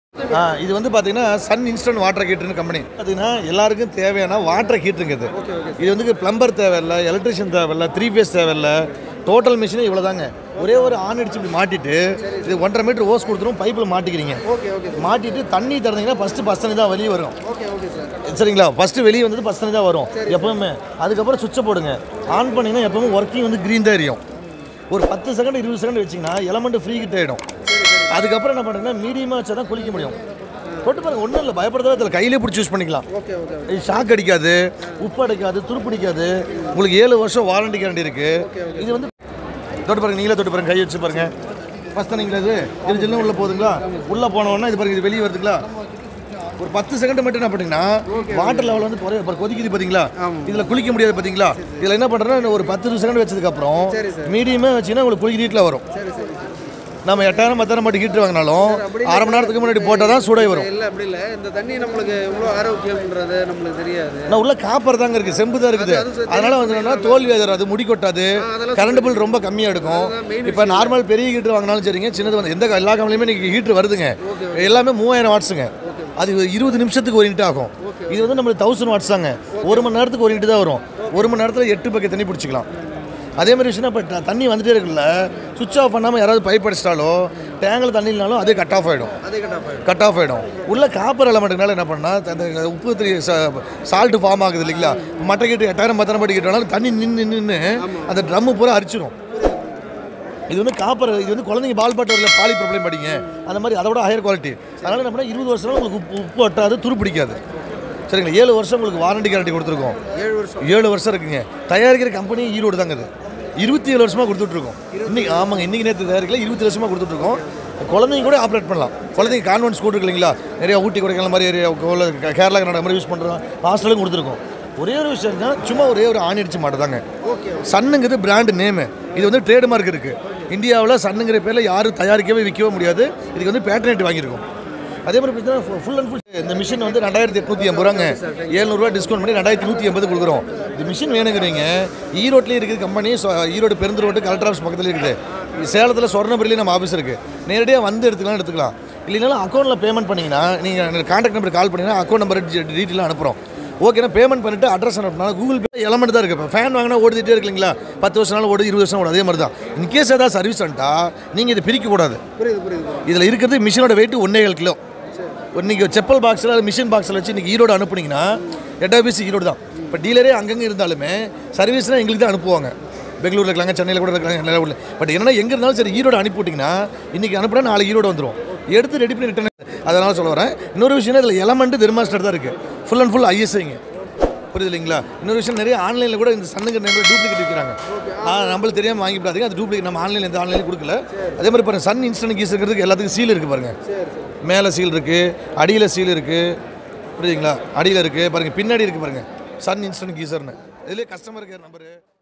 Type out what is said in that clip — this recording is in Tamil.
ஆ இது வந்து பார்த்தீங்கன்னா சன் இன்ஸ்டன்ட் வாட்டர் ஹீட்டர்னு கம்பெனி பார்த்தீங்கன்னா எல்லாருக்கும் தேவையான வாட்டர் ஹீட்டருங்க இது இது வந்து பிளம்பர் தேவையில்ல எலக்ட்ரிஷியன் தேவையில்ல த்ரீ ஃபேஸ் தேவையில்ல டோட்டல் மிஷினே இவ்வளோ தாங்க ஒரே ஒரு ஆன் அடிச்சு இப்படி மாட்டிட்டு இது ஒன்றரை மீட்டர் ஓஸ் கொடுத்துரும் பைப்பில் மாட்டிக்கிறீங்க ஓகே ஓகே மாட்டிட்டு தண்ணி திறந்தீங்கன்னா ஃபஸ்ட்டு பஸ் தண்ணி தான் வெளியே வரும் ஓகே ஓகே சார் சரிங்களா ஃபஸ்ட்டு வெளியே வந்தது பஸ் தண்ணி தான் வரும் எப்பவுமே அதுக்கப்புறம் சுவிட்சை போடுங்க ஆன் பண்ணிங்கன்னா எப்பவுமே ஒர்க்கிங் வந்து க்ரீன் தான் எரியும் ஒரு பத்து செகண்ட் இருபது செகண்ட் வச்சிங்கன்னா எலமெண்ட் ஃப்ரீ கிட்ட ஆகிடும் அதுக்கப்புறம் என்ன பண்ணுறேன்னா மீடியமாக வச்சா தான் குளிக்க முடியும் தொட்டு பாருங்க ஒன்றும் இல்லை பயப்படுறதா இதில் கையிலே பிடிச்சி யூஸ் பண்ணிக்கலாம் ஓகே ஓகே இது ஷாக் அடிக்காது உப்பு அடிக்காது துருப்பிடிக்காது உங்களுக்கு ஏழு வருஷம் வாரண்டி கேரண்டி இருக்கு இது வந்து தொட்டு பாருங்க நீங்களே தொட்டு பாருங்க கை வச்சு பாருங்க ஃபஸ்ட் நீங்களா இது இது ஜில்லும் உள்ள போகுதுங்களா உள்ள போன உடனே இது பாருங்க இது வெளியே வருதுங்களா ஒரு பத்து செகண்ட் மட்டும் என்ன பண்ணீங்கன்னா வாட்டர் லெவல் வந்து குறைய இப்போ கொதிக்குது பார்த்தீங்களா இதில் குளிக்க முடியாது பார்த்தீங்களா இதில் என்ன பண்ணுறேன்னா ஒரு பத்து செகண்ட் வச்சதுக்கப்புறம் சரி சார். மீடியமாக வச்சுன்னா உங்களுக்கு குளிக்க ஹீட்டில் வரும் சரி சரி நம்ம எட்டாயிரம் பத்தாயிரம் மட்டும் ஹீட்டர் வாங்கினாலும் அரை மணி நேரத்துக்கு முன்னாடி போட்டால் தான் சூடாகி வரும் இல்லை அப்படி இல்லை இந்த தண்ணி நம்மளுக்கு இவ்வளோ ஆரோக்கியம்ன்றது நம்மளுக்கு தெரியாது நான் உள்ள காப்பர் தாங்க இருக்கு செம்பு தான் இருக்குது அது சரி. அதனால வந்து என்னன்னா தோல்வி வராது முடி கொட்டாது அதெல்லாம் கரண்ட் பில் ரொம்ப கம்மியாக எடுக்கும் main இப்போ நார்மல் பெரிய ஹீட்டர் வாங்கினாலும் சரிங்க சின்னது வந்து எந்த எல்லா கம்பெனிலுமே இன்னைக்கு ஹீட்டர் வருதுங்க எல்லாமே மூவாயிரம் வாட்ஸுங்க அது இருபது நிமிஷத்துக்கு ஒரு யூனிட் ஆகும் இது வந்து நம்மளுக்கு தௌசண்ட் வாட்ஸ் தாங்க ஒரு மணி நேரத்துக்கு ஒரு யூனிட் தான் வரும் ஒரு மணி நேரத்தில் எட்டு பக்கெட் தண்ணி பிடிச்சிக்கலாம் அதே மாதிரி விஷயம் இப்போ தண்ணி வந்துட்டே இருக்குல்ல சுவிட்ச் ஆஃப் பண்ணாமல் யாராவது பைப் அடிச்சிட்டாலோ டேங்கில் தண்ணி இல்லைனாலும் அதே கட் ஆஃப் ஆகிடும் அதே கட்டா போயிடும் கட் ஆஃப் ஆகிடும் உள்ள காப்பர் எலமெண்ட்னால என்ன பண்ணா அந்த உப்பு திரி சால்ட்டு ஃபார்ம் ஆகுது இல்லைங்களா மட்டை கேட்டு எட்டாயிரம் பத்தாயிரம் பட்டி கேட்டாலும் தண்ணி நின்று நின்று அந்த ட்ரம்மு பூரா அரிச்சிடும் இது வந்து காப்பர் இது வந்து குழந்தைங்க பால் பாட்டரில் பாலி ப்ராப்ளம் படிங்க அந்த மாதிரி அதோட ஹையர் குவாலிட்டி அதனால என்ன பண்ணால் இருபது வருஷம் உங்களுக்கு உப்பு உப்பு ஒட்டாது துரு பிடிக்காது சரிங்களா ஏழு வருஷம் உங்களுக்கு வாரண்டி கேரண்டி கொடுத்துருக்கோம் ஏழு வருஷம் ஏழு வருஷம் இருக்குங்க தயாரிக்கிற கம்பெனி ஈரோடு தாங்க இது இருபத்தி ஏழு வருஷமாக கொடுத்துட்ருக்கோம் இன்னைக்கு ஆமாங்க இன்னைக்கு நேற்று தயாரிக்கல இருபத்தி வருஷமாக கொடுத்துட்ருக்கோம் குழந்தைங்க கூட ஆப்ரேட் பண்ணலாம் குழந்தைங்க கான்வென்ட் ஸ்கூல் இருக்கு இல்லைங்களா நிறைய ஊட்டி கொடைக்கானல் மாதிரி ஏரியா கேரளா கர்நாடகா மாதிரி யூஸ் பண்ணுறோம் ஹாஸ்டலும் கொடுத்துருக்கோம் ஒரே ஒரு விஷயம் தான் சும்மா ஒரே ஒரு ஆணி அடிச்சு மாட்டேன் தாங்க ஓகே சன்னுங்கிறது பிராண்ட் நேமு இது வந்து ட்ரேட்மார்க் இருக்குது இந்தியாவில் சன்னுங்கிற பேரில் யாரும் தயாரிக்கவே விற்கவே முடியாது இதுக்கு வந்து பேட்டர்னேட் வாங்கியிருக்கோம் அதே மாதிரி பார்த்தீங்கன்னா ஃபுல் அண்ட் ஃபுல் இந்த மிஷின் வந்து ரெண்டாயிரத்தி எட்நூற்றி ஐம்பது ரூபாங்க ஏழ்நூறுவா டிஸ்கவுண்ட் பண்ணி ரெண்டாயிரத்தி நூற்றி எண்பது கொடுக்குறோம் இந்த மிஷின் வேணுங்கிறீங்க ஈரோட்லேயும் இருக்குது company Erode Perundurai road collector office பக்கத்தில் இருக்குது சேலத்தில் சொர்ணபுரிலையும் நம்ம ஆஃபீஸ் இருக்குது நேரடியாக வந்து எடுத்துக்கலாம் எடுத்துக்கலாம் இல்லைனாலும் அக்கௌண்ட்டில் பேமெண்ட் பண்ணிங்கன்னா நீங்கள் கான்டாக்ட் நம்பர் கால் பண்ணிங்கன்னா அக்கௌண்ட் நம்பர் டீட்டெயிலாக அனுப்புகிறோம் ஓகேனா பேமெண்ட் பண்ணிட்டு அட்ரஸ் அனுப்பினா கூகுள் பே எலமெண்ட் தான் இருக்குது இப்போ ஃபேன் வாங்கினா ஓடிட்டே இருக்குங்களா பத்து வருஷம் நாள் ஓடுது இருபது வருஷம் ஓடும் அதே மாதிரி தான் இன்கேஸ் ஏதாவது சர்வீஸ் வந்துட்டா நீங்கள் இதை பிரிக்கக்கூடாது புரியுது புரியுது புரியுது. இதில் இருக்கிறது மிஷினோட வெயிட் ஒன்றே ஏழு கிலோ இன்னைக்கு செப்பல் பாக்ஸில் மிஷின் பாக்ஸில் வச்சு இன்றைக்கி ஈரோடு அனுப்புனீங்கன்னா ஹெட் ஆஃபீஸ் ஈரோடு தான் இப்போ டீலரே அங்கங்கே இருந்தாலுமே சர்வீஸ்னால் எங்களுக்கு தான் அனுப்புவாங்க பெங்களூரில் இருக்காங்க சென்னையில் கூட இருக்காங்க நிறைய ஊரில் பட் என்னன்னா எங்கே இருந்தாலும் சரி ஈரோடு அனுப்பி விட்டிங்கன்னா இன்றைக்கி அனுப்புனா நாளைக்கு ஈரோடு வந்துடும் எடுத்து ரெடி பண்ணி ரிட்டர்ன் அதனால் சொல்ல வரேன் இன்னொரு விஷயம் இதில் எலமெண்ட் தெர்மாஸ்டர் தான் இருக்குது ஃபுல் அண்ட் ஃபுல் ஐஎஸ்ஐங்க புரியுது இல்லைங்களா இன்னொரு விஷயம் நிறைய ஆன்லைனில் கூட இந்த சன்னுங்க நிறைய டூப்ளிகேட் விற்கிறாங்க ஆ நம்மளுக்கு தெரியாமல் வாங்கி விடாதீங்க அது டூப்ளிகேட் நம்ம ஆன்லைனில் எந்த ஆன்லைனில் கொடுக்கல அதே மாதிரி பாருங்க சன் இன்ஸ்டன்ட் கீஸ் இருக்கிறதுக்கு எல்லாத்துக்கும் சீல் இருக்குது பாருங்க மேலே சீல் இருக்குது அடியில் சீல் இருக்குது புரியுதுங்களா அடியில் இருக்குது பாருங்கள் பின்னாடி இருக்குது பாருங்கள் சன் இன்ஸ்டன்ட் கீசர்னு இதுலேயே கஸ்டமர் கேர் நம்பரு